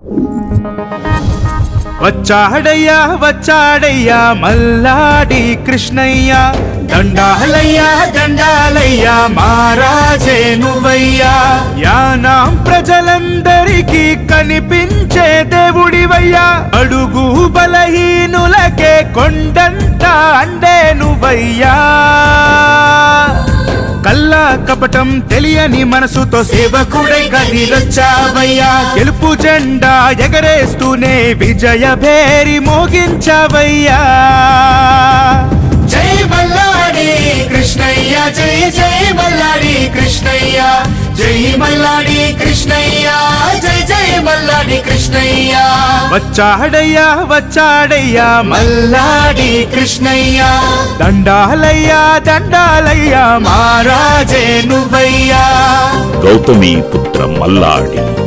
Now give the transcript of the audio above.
వచ్చాడయ్యా వచ్చాడయ్యా మల్లాడి కృష్ణయ్య దండాలయ్యా దండాలయ్యా మారాజే నువ్వయ్యా యానాం ప్రజలందరికీ కనిపించే దేవుడివయ్యా అడుగు బలహీనులకే కొండంత అండే నువ్వయ్యా కల్లా కపటం తెలియని మనసుతో సేవకుడై కదిలొచ్చావయ్యా గెలుపు జెండా ఎగరేస్తూనే విజయ భేరి మోగించావయ్యా జై మల్లాడి కృష్ణయ్య జై జై మల్లాడి కృష్ణయ్య జై మల్లాడి కృష్ణయ్య జై జై మల్లాడి కృష్ణయ్య వచ్చాడయ్యా వచ్చాడయ్యా మల్లాడి కృష్ణయ్య దండాలయ్యా దండాలయ్యా మారాజే నువ్వయ్యా గౌతమి పుత్ర మల్లాడి